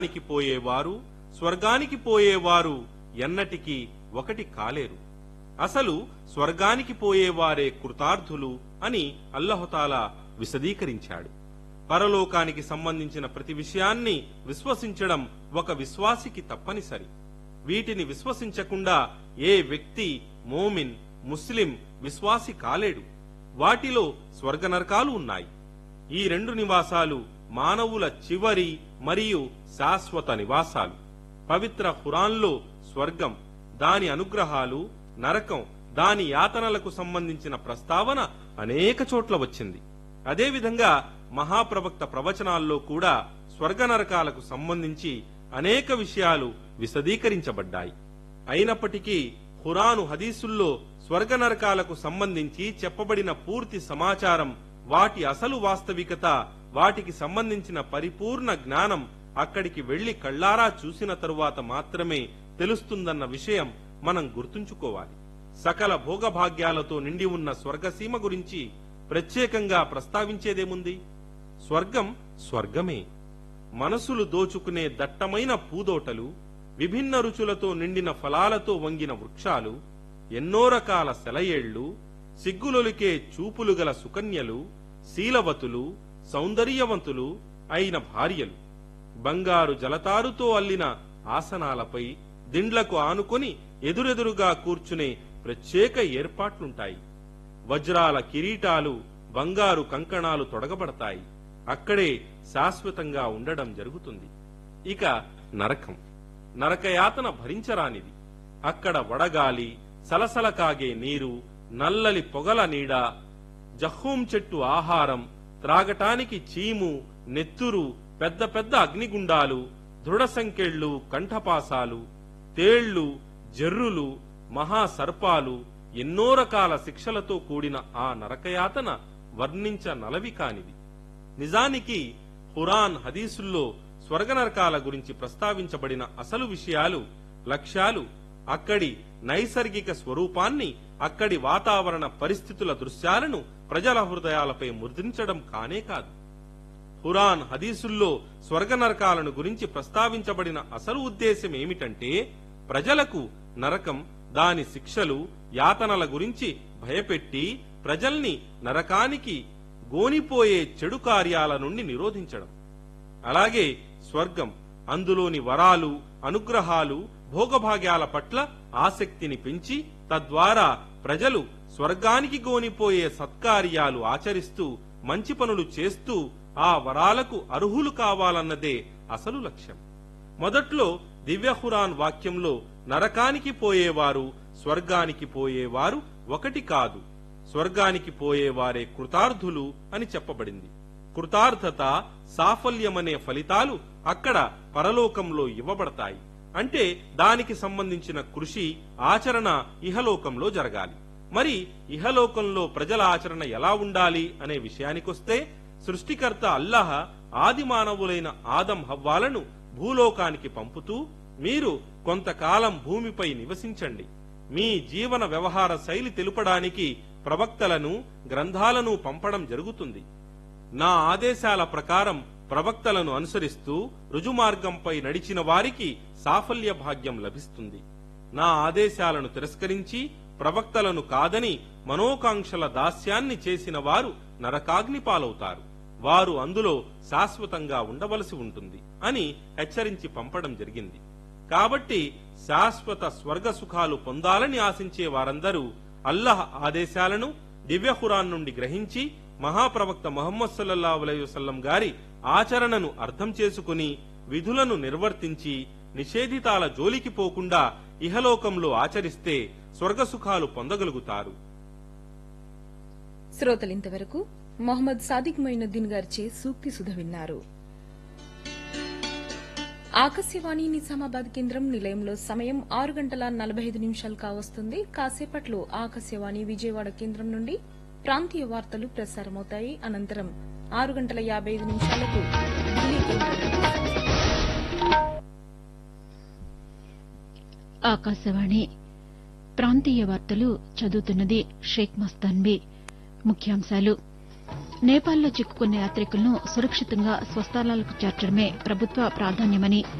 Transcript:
స్వర్గానికి పోయేవారు స్వర్గానికి పోయేవారు ఎన్నటికీ ఒకటి కాలేరు అసలు స్వర్గానికి పోయేవారే కృతార్థులు అని అల్లహతాలా విశదీకరించాడు పరలోకానికి సంబంధించిన ప్రతి విషయాన్ని విశ్వసించడం ఒక విశ్వాసికి తప్పనిసరి వీటిని విశ్వసించకుండా ఏ వ్యక్తి మోమిన్ ముస్లిం విశ్వాసి కాలేడు వాటిలో స్వర్గనరకాలు ఉన్నాయి ఈ రెండు నివాసాలు మానవుల చివరి మరియు శాశ్వత నివాసాలు పవిత్ర ఖురాన్లో స్వర్గం దాని అనుగ్రహాలు నరకం దాని యాతనలకు సంబంధించిన ప్రస్తావన అనేక చోట్ల వచ్చింది అదేవిధంగా మహాప్రవక్త ప్రవచనాల్లో కూడా స్వర్గ నరకాలకు సంబంధించి అనేక విషయాలు విశదీకరించబడ్డాయి అయినప్పటికీ ఖురాను హదీసుల్లో స్వర్గ నరకాలకు సంబంధించి చెప్పబడిన పూర్తి సమాచారం వాటి అసలు వాస్తవికత వాటికి సంబంధించిన పరిపూర్ణ జ్ఞానం అక్కడికి వెళ్లి కళ్ళారా చూసిన తరువాత మాత్రమే తెలుస్తుందన్న విషయం మనం గుర్తుంచుకోవాలి సకల భోగభాగ్యాలతో నిండి ఉన్న స్వర్గసీమ గురించి ప్రత్యేకంగా ప్రస్తావించేదేముంది స్వర్గం స్వర్గమే మనసులు దోచుకునే దట్టమైన పూదోటలు విభిన్న రుచులతో నిండిన ఫలాలతో వంగిన వృక్షాలు ఎన్నో రకాల సెలయేళ్లు సిగ్గులొలికే చూపులు గల సుకన్యలు శీలవతులు సౌందర్యవంతులు అయిన భార్యలు బంగారు జలతారుతో అల్లిన ఆసనాలపై దిండ్లకు ఆనుకొని ఎదురెదురుగా కూర్చునే ప్రత్యేక ఏర్పాట్లుంటాయి వజ్రాల కిరీటాలు బంగారు కంకణాలు తొడగబడతాయి అక్కడే శాశ్వతంగా ఉండడం జరుగుతుంది ఇక నరకం నరకయాతన భరించరానిది అక్కడ వడగాలి సలసల కాగే నీరు నల్లలి పొగల నీడ జహూం చెట్టు ఆహారం త్రాగటానికి చీము నెత్తురు పెద్ద పెద్ద అగ్నిగుండాలు దృఢ సంకెళ్ళు కంఠపాసాలు తేళ్లు జర్రులు మహాసర్పాలు ఎన్నో రకాల శిక్షలతో కూడిన ఆ నరకయాతన వర్ణించ నలవి కానిది నిజానికి ఖురాన్ హదీసుల్లో స్వర్గ నరకాల గురించి ప్రస్తావించబడిన అసలు విషయాలు లక్ష్యాలు అక్కడి నైసర్గిక స్వరూపాన్ని అక్కడి వాతావరణ పరిస్థితుల దృశ్యాలను ప్రజల హృదయాలపై ముద్రించడం కానే కాదు ఖురాన్ హదీసుల్లో స్వర్గ నరకాలను గురించి ప్రస్తావించబడిన అసలు ఉద్దేశం ఏమిటంటే ప్రజలకు నరకం దాని శిక్షలు యాతనల గురించి భయపెట్టి ప్రజల్ని నరకానికి గోనిపోయే చెడు కార్యాల నుండి నిరోధించడం అలాగే స్వర్గం అందులోని వరాలు అనుగ్రహాలు భోగభాగ్యాల పట్ల ఆసక్తిని పెంచి తద్వారా ప్రజలు స్వర్గానికి గోనిపోయే సత్కార్యాలు ఆచరిస్తూ మంచి పనులు చేస్తూ ఆ వరాలకు అర్హులు కావాలన్నదే అసలు లక్ష్యం మొదట్లో దివ్యహురాన్ వాక్యంలో నరకానికి పోయేవారు స్వర్గానికి పోయేవారు ఒకటి కాదు స్వర్గానికి పోయేవారే కృతార్థులు అని చెప్పబడింది కృతార్థత సాఫల్యమనే ఫలితాలు అక్కడ పరలోకంలో ఇవ్వబడతాయి అంటే దానికి సంబంధించిన కృషి ఆచరణ ఇహలోకంలో జరగాలి మరి ఇహలోకంలో ప్రజల ఆచరణ ఎలా ఉండాలి అనే విషయానికొస్తే సృష్టికర్త అల్లాహ ఆది మానవులైన ఆదం హవ్వాలను భూలోకానికి పంపుతూ మీరు కొంతకాలం భూమిపై నివసించండి మీ జీవన వ్యవహార శైలి తెలుపడానికి ప్రవక్తలను గ్రంథాలను పంపడం జరుగుతుంది నా ఆదేశాల ప్రకారం ప్రవక్తలను అనుసరిస్తూ రుజుమార్గంపై నడిచిన వారికి సాఫల్య భాగ్యం లభిస్తుంది నా ఆదేశాలను తిరస్కరించి ప్రవక్తలను కాదని మనోకాంక్షల దాస్యాన్ని చేసిన వారు నరకాగ్ని పాలవుతారు వారు అందులో శాశ్వతంగా ఉండవలసి ఉంటుంది అని హెచ్చరించి పంపడం జరిగింది కాబట్టి శాశ్వత స్వర్గ సుఖాలు పొందాలని ఆశించే వారందరూ అల్లహ్ ఆదేశాలను దివ్య ఖురాన్ నుండి గ్రహించి మహాప్రవక్త మొహమ్మద్ సల్లల్లాహు అలైహి వసల్లం గారి ఆచరణను అర్థం చేసుకుని విధులను నిర్వర్తించి నిషేధితాల జోలికి పోకుండా ఇహలోకంలో ఆచరిస్తే స్వర్గ సుఖాలు పొందగలుగుతారు శ్రోతలింతవరకు మొహమ్మద్ సాదిక్ మొయినుద్దీన్ గారిచే సూక్తి సుధ విన్నారు ఆకాశవాణి నిజామాబాద్ కేంద్రం నిలయంలో సమయం ఆరు గంటల నలభై ఐదు నిమిషాలు కావస్తుంది కాసేపట్లో ఆకాశవాణి విజయవాడ కేంద్రం నుండి ప్రాంతీయ వార్తలు ప్రసారమవుతాయి అనంతరం ఆరు గంటల యాబై ఐదు నిమిషాలకు ఢిల్లీ కేంద్రం నుండి ఆకాశవాణి ప్రాంతీయ వార్తలు చదువుతున్నది షేక్ మస్తాన్బీ ముఖ్యాంశాలు నేపాల్లో చిక్కుకున్న యాతికులను సురక్షితంగా స్వస్థలాలకు చేర్చడమే ప్రభుత్వ ప్రాధాన్యమని